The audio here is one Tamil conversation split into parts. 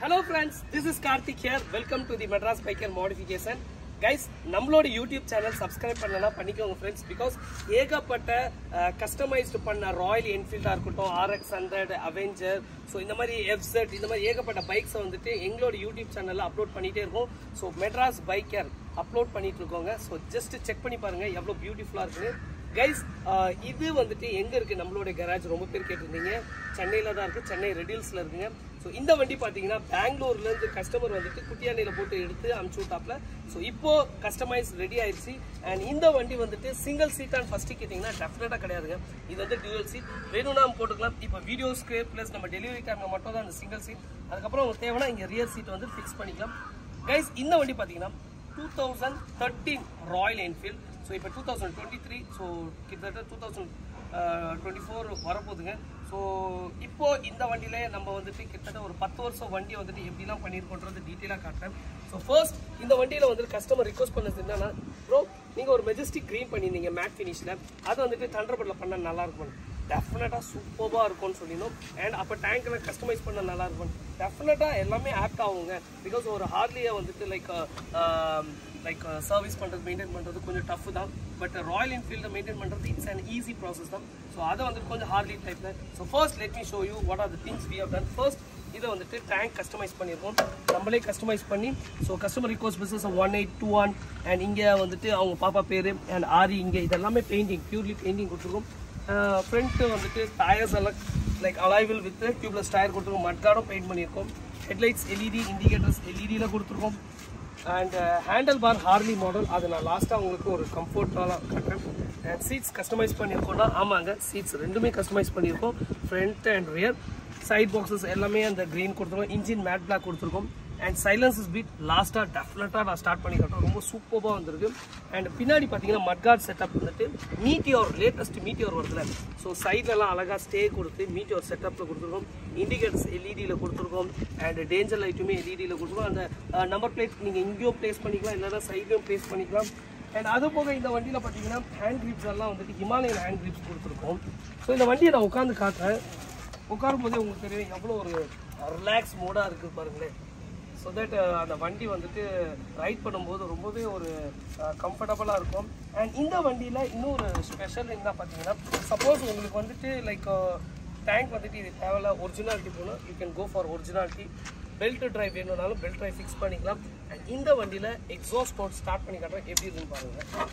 hello friends this is Karthik here welcome to the Madras biker modification guys நம்மளோட யூடியூப் சேனல் சப்ஸ்கிரைப் பண்ணலாம் பண்ணிக்கோங்க ஃப்ரெண்ட்ஸ் பிகாஸ் ஏகப்பட்ட கஸ்டமைஸ்டு பண்ண ராயல் என்ஃபீல்டாக இருக்கட்டும் ஆர்எக்ஸ் ஹண்ட்ரட் அவெஞ்சர் ஸோ இந்த மாதிரி எஃப்செட் இந்த மாதிரி ஏகப்பட்ட பைக்ஸை வந்துட்டு எங்களோட யூடியூப் சேனலில் அப்லோட் பண்ணிகிட்டே இருக்கோம் ஸோ மெட்ராஸ் பைக்கர் அப்லோட் பண்ணிட்டு இருக்கோங்க ஸோ ஜஸ்ட் செக் பண்ணி பாருங்க எவ்வளோ பியூட்டிஃபுல்லாக இருக்குது கைஸ் இது வந்துட்டு எங்க இருக்கு நம்மளோட கராஜ் ரொம்ப பேர் கேட்டிருந்தீங்க சென்னையில தான் இருக்கு சென்னை ரெடில்ஸ்ல இருக்குங்க ஸோ இந்த வண்டி பாத்தீங்கன்னா பெங்களூர்ல இருந்து கஸ்டமர் வந்துட்டு குட்டியானையில போட்டு எடுத்து அமுச்சு விட்டாப்ல ஸோ இப்போ கஸ்டமைஸ் ரெடி ஆயிடுச்சு அண்ட் இந்த வண்டி வந்துட்டு சிங்கிள் சீட் அண்ட் ஃபர்ஸ்ட் கேட்டிங்கன்னா டெஃபினட்டா கிடையாதுங்க இது வந்து டியூவல் சீட் வேணும்னா நம்ம போட்டுக்கலாம் இப்போ வீடியோஸ்க்கு ப்ளஸ் நம்ம டெலிவரி டைம்ல மட்டும் தான் அந்த சிங்கிள் சீட் அதுக்கப்புறம் உங்களுக்கு தேவைன்னா இங்க ரியர் சீட் வந்து ஃபிக்ஸ் பண்ணிக்கலாம் கைஸ் இந்த வண்டி பாத்தீங்கன்னா two thousand thirteen Royal Enfield so இப்போ two thousand twenty three so கிட்டத்தட்ட டூ தௌசண்ட் டுவெண்ட்டி ஃபோர் வரப்போகுதுங்க ஸோ இப்போ இந்த வண்டியில நம்ம வந்துட்டு கிட்டத்தட்ட ஒரு பத்து வருஷம் வண்டியை வந்துட்டு எப்படிலாம் பண்ணியிருக்கோன்றது டீட்டெயிலாக காட்டுறேன் ஸோ ஃபர்ஸ்ட் இந்த வண்டியில் வந்துட்டு கஸ்டமர் ரிக்வஸ்ட் பண்ணது என்னன்னா ப்ரோ நீங்கள் ஒரு மெஜஸ்டிக் க்ரீன் பண்ணியிருந்தீங்க மேட் ஃபினிஷில் அது வந்துட்டு தண்டர்பட்டில் பண்ணால் நல்லா இருக்கும் டெஃபினட்டாக சூப்பராக இருக்கும்னு சொல்லிடணும் அண்ட் அப்போ டேங்க்கில் கஸ்டமைஸ் பண்ண நல்லா இருக்கும் டெஃபினட்டாக எல்லாமே ஆப்ட் ஆகுங்க பிகாஸ் ஒரு ஹார்லியை வந்துட்டு லைக் லைக் சர்வீஸ் பண்ணுறது மெயின்டைன் பண்ணுறது கொஞ்சம் டஃப் தான் பட் ராயல் என்ஃபீல்டை மெயின்டைன் பண்ணுறது இட்ஸ் அன் ஈஸி ப்ராசஸ் தான் ஸோ அதை வந்துட்டு கொஞ்சம் ஹார்ட்லி டைப்பில் so first let me show you what are the things we have done first இதை வந்துட்டு டேங்க் கஸ்டமைஸ் பண்ணியிருக்கோம் நம்மளே கஸ்டமைஸ் பண்ணி so customer request business one eight two one and இங்கே வந்துட்டு அவங்க பாப்பா பேர் அண்ட் ஆரி இங்கே இதெல்லாமே பெயிண்டிங் பியூர்லி பெயிண்டிங் கொடுத்துருக்கோம் ஃப்ரண்ட்டு வந்துட்டு டயர்ஸ் எல்லாம் லைக் அலைவில் வித் டியூப்லெஸ் டயர் கொடுத்துருக்கோம் மட்கார்டும் பெயிண்ட் பண்ணியிருக்கோம் ஹெட்லைட்ஸ் எல்இடி இண்டிகேட்டர்ஸ் எல்இடியில் கொடுத்துருக்கோம் and handle bar Harley model அது நான் லாஸ்ட்டாக உங்களுக்கு ஒரு கம்ஃபர்ட்டாக காட்டுறேன் அண்ட் சீட்ஸ் கஸ்டமைஸ் பண்ணியிருக்கோம்னா ஆமாங்க சீட்ஸ் ரெண்டுமே கஸ்டமைஸ் பண்ணியிருக்கோம் front and rear side boxes எல்லாமே அந்த க்ரீன் கொடுத்துருக்கோம் இன்ஜின் மேட் பிளாக் கொடுத்துருக்கோம் அண்ட் சைலன்சஸ் பீட் லாஸ்ட்டாக டெஃபினட்டாக நான் ஸ்டார்ட் பண்ணி காட்டுறேன் ரொம்ப சூப்பராக வந்திருக்கு அண்ட் பின்னாடி பார்த்தீங்கன்னா மட்கார்ட் செட்டப் வந்துட்டு மீட்டியோர் லேட்டஸ்ட் மீட்டியோர் வருதுல ஸோ சைட்லலாம் அழகாக ஸ்டே கொடுத்து மீட்டியோர் செட்டப்பில் கொடுத்துருக்கோம் இண்டிகேட்டர்ஸ் எல்இடியில் கொடுத்துருக்கோம் அண்ட் டேஞ்சர் லைட்டுமே எல்இடியில் கொடுத்துருக்கோம் அந்த நம்பர் பிளேட் நீங்கள் எங்கேயும் ப்ளேஸ் பண்ணிக்கலாம் இல்லைன்னா சைட்லையும் ப்ளேஸ் பண்ணிக்கலாம் அண்ட் அது போக இந்த வண்டியில் பார்த்தீங்கன்னா ஹேண்ட் கிரிப்ஸ் எல்லாம் வந்துட்டு ஹிமாலயன் ஹேண்ட் கிரிப்ஸ் கொடுத்துருக்கோம் ஸோ இந்த வண்டியை நான் உட்காந்து காட்டுறேன் உட்காரும் போதே உங்களுக்கு தெரியும் எவ்வளோ ஒரு ரிலாக்ஸ் மோடாக இருக்குது பாருங்களேன் ஸோ தட் அந்த வண்டி வந்துட்டு ரைட் பண்ணும்போது ரொம்பவே ஒரு கம்ஃபர்டபுளாக இருக்கும் அண்ட் இந்த வண்டியில் இன்னொரு ஸ்பெஷல் என்ன பார்த்தீங்கன்னா சப்போஸ் உங்களுக்கு வந்துட்டு லைக் டேங்க் வந்துட்டு இது தேவையில்ல ஒரிஜினாலிட்டி போகணும் you can go for originality belt drive வேணும்னாலும் பெல்ட் ட்ரைவ் ஃபிக்ஸ் பண்ணிக்கலாம் அண்ட் இந்த வண்டியில் எக்ஸாஸ்ட் போர்ட் ஸ்டார்ட் பண்ணி காட்டுறேன் எப்படி இருக்குன்னு பாருங்கள்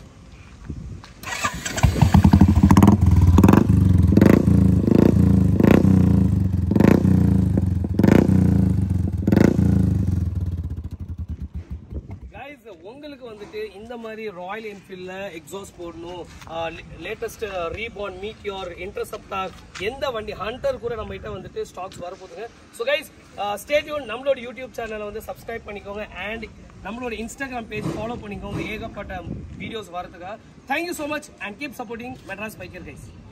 கைஸ் உங்களுக்கு வந்துட்டு இந்த மாதிரி ராயல் என்ஃபீல்டில் எக்ஸாஸ்ட் போடணும் லேட்டஸ்ட் ரீபான் மீட்டியோர் இன்டர்செப்டார் எந்த வண்டி ஹண்டர் கூட நம்ம கிட்ட வந்துட்டு ஸ்டாக்ஸ் வரப்போகுதுங்க ஸோ கைஸ் ஸ்டேடியூன் நம்மளோட யூடியூப் சேனலை வந்து சப்ஸ்கிரைப் பண்ணிக்கோங்க அண்ட் நம்மளோட இன்ஸ்டாகிராம் பேஜ் ஃபாலோ பண்ணிக்கோங்க ஏகப்பட்ட வீடியோஸ் வரதுக்காக thank you so much and keep supporting Madras biker guys